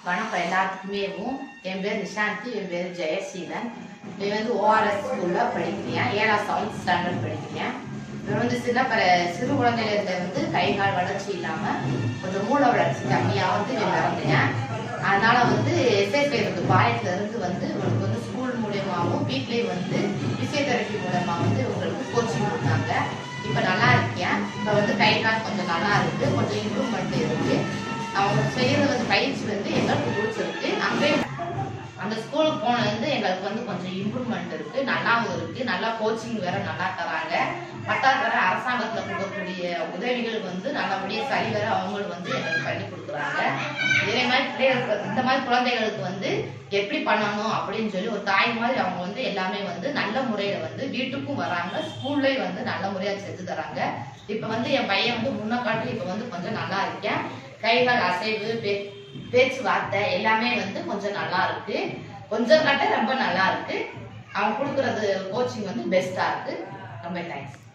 வணக்கம் எல்லாத்துக்குமேவும் என் பேர் நிஷாந்தி என் பேர் ஜெயசீலன் இவன் வந்து ஓஆர்எஸ் ஸ்கூலில் படிக்கிறேன் ஏழாம் செவன்த் ஸ்டாண்டர்ட் படிக்கிறேன் இவன் வந்து சின்ன பல சிறு குழந்தையில இருந்த வந்து கை கால் வளர்ச்சி இல்லாமல் கொஞ்சம் மூளை வளர்ச்சி கம்மியாக வந்து இவன் பிறந்தேன் அதனால வந்து எஸ்எஸ்பி இருந்து பாளையத்துல இருந்து வந்து இவனுக்கு வந்து ஸ்கூல் மூலியமாகவும் வீட்லேயே வந்து பிசியோதெரப்பி மூலமா வந்து இவங்களுக்கு கோச்சிங் கொடுத்தாங்க இப்போ நல்லா இருக்கேன் இப்போ வந்து கை கால் கொஞ்சம் நல்லா இருக்கு கொஞ்சம் இம்ப்ரூவ்மெண்ட் இருக்கு அவங்க செய்யறது வந்து பயிற்சி வந்து எங்களுக்கு பிடிச்சிருக்கு அங்கே அந்த ஸ்கூலுக்கு போனது எங்களுக்கு வந்து கொஞ்சம் இம்ப்ரூவ்மெண்ட் இருக்கு நல்லாவும் இருக்கு நல்லா கோச்சிங் வேற நல்லா தராங்க பத்தாவது வர அரசாங்கத்துல கொடுக்கக்கூடிய உதவிகள் வந்து நல்லபடியா சரி வேற அவங்களும் வந்து எங்களுக்கு பண்ணி கொடுக்குறாங்க இதே மாதிரி பிள்ளைகளுக்கு இந்த மாதிரி குழந்தைகளுக்கு வந்து எப்படி பண்ணணும் அப்படின்னு சொல்லி ஒரு தாய் மாதிரி அவங்க வந்து எல்லாமே வந்து நல்ல முறையில வந்து வீட்டுக்கும் வராங்க ஸ்கூல்லயும் வந்து நல்ல முறையா செஞ்சு தராங்க இப்ப வந்து என் பையன் வந்து முன்ன காட்டி இப்ப வந்து கொஞ்சம் நல்லா இருக்கேன் கைகால் அசைவு பே- பேச்சுவார்த்தை எல்லாமே வந்து கொஞ்சம் நல்லா இருக்கு கொஞ்சம் கட்ட ரொம்ப நல்லா இருக்கு அவன் கொடுக்கறது கோச்சிங் வந்து பெஸ்டா இருக்கு ரொம்ப தேங்க்ஸ்